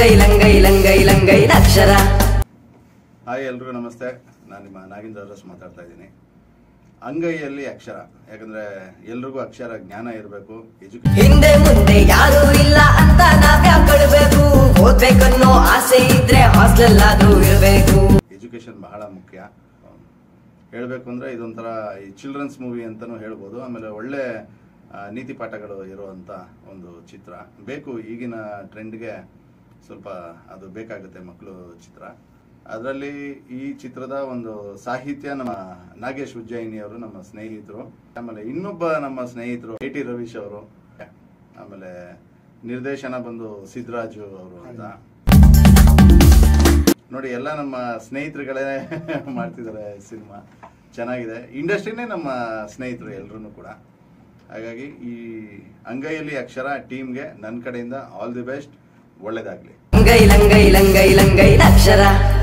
ಲಂಗೈ ಲಂಗೈ ಲಂಗೈ ಲಂಗೈ ಅಕ್ಷರ hi ಎಲ್ರಿಗೂ ನಮಸ್ತೆ ನಾನು ನಿಮ್ಮ ನಾಗೇಂದ್ರ ಅರಸ್ ಮಾತಾಡ್ತಾ ಇದ್ದೀನಿ ಅಂಗೈಯಲ್ಲಿ ಅಕ್ಷರ ಯಾಕಂದ್ರೆ ಎಲ್ರಿಗೂ ಅಕ್ಷರ ಜ್ಞಾನ ಇರಬೇಕು ಎಜುಕೇಶನ್ ಹಿಂದೆ ಮುಂದೆ ಯಾರು ಇಲ್ಲ ಅಂತ ನಾವ್ಯಾಕ್ ಕೊಡ್ಬೇಕು ಓದ್ಬೇಕನ್ನೋ ಆಸೆ ಇದ್ರೆ ಹಾಸ್ಟೆಲ್ ಆದ್ರೂ ಇರ್ಬೇಕು ಎಜುಕೇಶನ್ ಬಹಳ ಮುಖ್ಯ ಹೇಳಬೇಕು ಅಂದ್ರೆ ಇದೊಂಥರ ಈ ಚಿಲ್ಡ್ರನ್ಸ್ ಮೂವಿ ಅಂತಾನೂ ಹೇಳ್ಬೋದು ಆಮೇಲೆ ಒಳ್ಳೆ ಆ, ನೀತಿ ಪಾಠಗಳು ಇರುವಂತ ಒಂದು ಚಿತ್ರ ಬೇಕು ಈಗಿನ ಟ್ರೆಂಡ್ಗೆ ಸ್ವಲ್ಪ ಅದು ಬೇಕಾಗುತ್ತೆ ಮಕ್ಕಳು ಚಿತ್ರ ಅದರಲ್ಲಿ ಈ ಚಿತ್ರದ ಒಂದು ಸಾಹಿತ್ಯ ನಮ್ಮ ನಾಗೇಶ್ ಉಜ್ಜಯಿನಿ ಅವರು ನಮ್ಮ ಸ್ನೇಹಿತರು ಆಮೇಲೆ ಇನ್ನೊಬ್ಬ ನಮ್ಮ ಸ್ನೇಹಿತರು ಎ ಟಿ ರವೀಶ್ ಅವರು ಆಮೇಲೆ ನಿರ್ದೇಶನ ಬಂದು ಸಿದ್ದರಾಜು ಅವರು ಅಂತ ನೋಡಿ ಎಲ್ಲ ನಮ್ಮ ಸ್ನೇಹಿತರುಗಳೇ ಮಾಡ್ತಿದ್ದಾರೆ ಸಿನಿಮಾ ಚೆನ್ನಾಗಿದೆ ಇಂಡಸ್ಟ್ರಿನೇ ನಮ್ಮ ಸ್ನೇಹಿತರು ಎಲ್ರೂ ಕೂಡ ಹಾಗಾಗಿ ಈ ಅಂಗೈಯಲ್ಲಿ ಅಕ್ಷರ ಟೀಮ್ಗೆ ನನ್ನ ಕಡೆಯಿಂದ ಆಲ್ ದಿ ಬೆಸ್ಟ್ ಒಳ್ಳೇದಾಗ್ಲಿ ಲಂಗೈ ಲಂಗೈ ಲಂಗೈ ಲಂಗೈ ಅಕ್ಷರ